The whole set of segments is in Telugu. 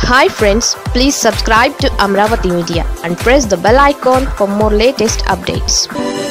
hi friends please subscribe to Amaravati media and press the bell icon for more latest updates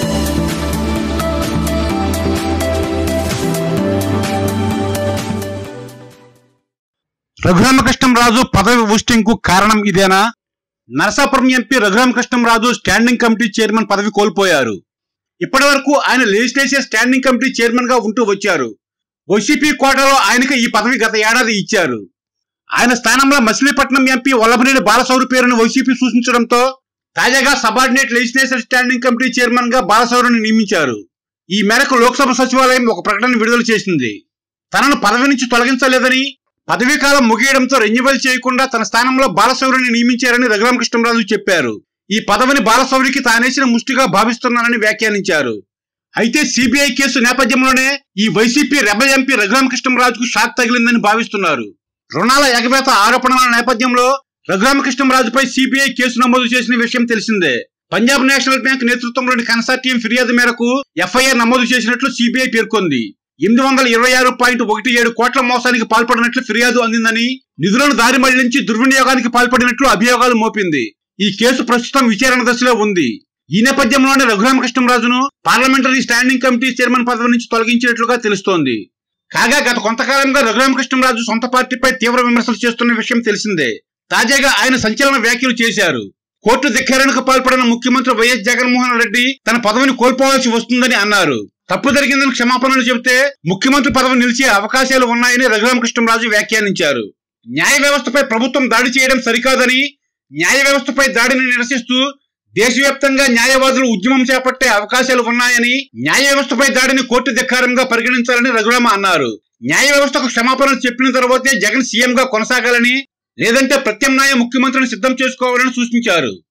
Raghuramakrishnamraju పదవి ఊస్టింగ్ కు కారణం ఇదేనా Narasapuram MP Raghuramakrishnamraju standing committee chairman పదవి కోల్పోయారు ఇప్పటి వరకు ఆయన లెజిస్లేచర్ స్టాండింగ్ కమిటీ చైర్మన్ గా ఉంటూ వచ్చారు వైసీపీ కోటలో ఆయనకు ఈ పదవి గత ఏడాది ఇచ్చారు ఆయన స్థానంలో మచిలీపట్నం ఎంపీ వల్లభనేని బాలసౌరి పేరును వైసీపీ సూచించడంతో తాజాగా subordinate legislature standing committee chairman గా బాలసౌరిని నియమించారు ఈ మేరకు లోక్సభ సచివాలయం ఒక ప్రకటన విడుదల చేసింది తనను పదవి నుంచి తొలగించలేదని పదవీ కాలం ముగియడంతో రెన్యువల్ చేయకుండా తన స్థానంలో బాలశౌరిని నియమించారని రఘురామకృష్ణరాజు చెప్పారు ఈ పదవిని బాలశౌరికి తానేసిన ముష్టిగా భావిస్తున్నానని వ్యాఖ్యానించారు అయితే సిబిఐ కేసు నేపథ్యంలోనే ఈ వైసీపీ రెబల్ ఎంపీ రఘురామకృష్ణరాజుకు షాక్ తగిలిందని భావిస్తున్నారు రుణాల ఎగవేత ఆరోపణల నేపథ్యంలో రఘురామకృష్ణరాజుపై సిబిఐ కేసు నమోదు చేసిన విషయం తెలిసిందే పంజాబ్ నేషనల్ బ్యాంక్ నేతృత్వంలోని కన్సార్టియం ఫిర్యాదు మేరకు ఎఫ్ఐఆర్ నమోదు చేసినట్లు సిబిఐ పేర్కొంది ఎనిమిది వందల ఇరవై ఆరు పాయింట్ ఒకటి ఏడు కోట్ల మోసానికి పాల్పడినట్లు ఫిర్యాదు అందిందని నిధులను దారి మళ్లించి దుర్వినియోగానికి పాల్పడినట్లు అభియోగాలు మోపింది ఈ కేసు ప్రస్తుతం విచారణ దశలో ఉంది ఈ నేపథ్యంలోనే రఘురామకృష్ణరాజును పార్లమెంటరీ స్టాండింగ్ కమిటీ చైర్మన్ పదవి నుంచి తొలగించినట్లుగా తెలుస్తోంది కాగా గత కొంతకాలంగా రఘురామకృష్ణరాజు సొంత పార్టీపై తీవ్ర విమర్శలు చేస్తున్న విషయం తెలిసిందే తాజాగా ఆయన సంచలన వ్యాఖ్యలు చేశారు కోర్టు ధిక్కారణకు పాల్పడిన ముఖ్యమంత్రి వైఎస్ జగన్మోహన్ రెడ్డి తన పదవిని కోల్పోవాల్సి వస్తుందని అన్నారు తప్పు జరిగిందని క్షమాపణలు చెబితే ముఖ్యమంత్రి పదవి నిలిచే అవకాశాలు ఉన్నాయని రఘురామకృష్ణరాజు వ్యాఖ్యానించారు న్యాయ వ్యవస్థపై ప్రభుత్వం దాడి చేయడం సరికాదని న్యాయ వ్యవస్థపై దాడిని నిరసిస్తూ దేశవ్యాప్తంగా న్యాయవాదులు ఉద్యమం చేపట్టే అవకాశాలు ఉన్నాయని న్యాయ వ్యవస్థపై దాడిని కోర్టు ధిక్కారంగా పరిగణించాలని రఘురామ అన్నారు న్యాయ వ్యవస్థకు క్షమాపణలు చెప్పిన తర్వాతే జగన్ సీఎంగా కొనసాగాలని లేదంటే ప్రత్యామ్నాయ ముఖ్యమంత్రిని సిద్ధం చేసుకోవాలని సూచించారు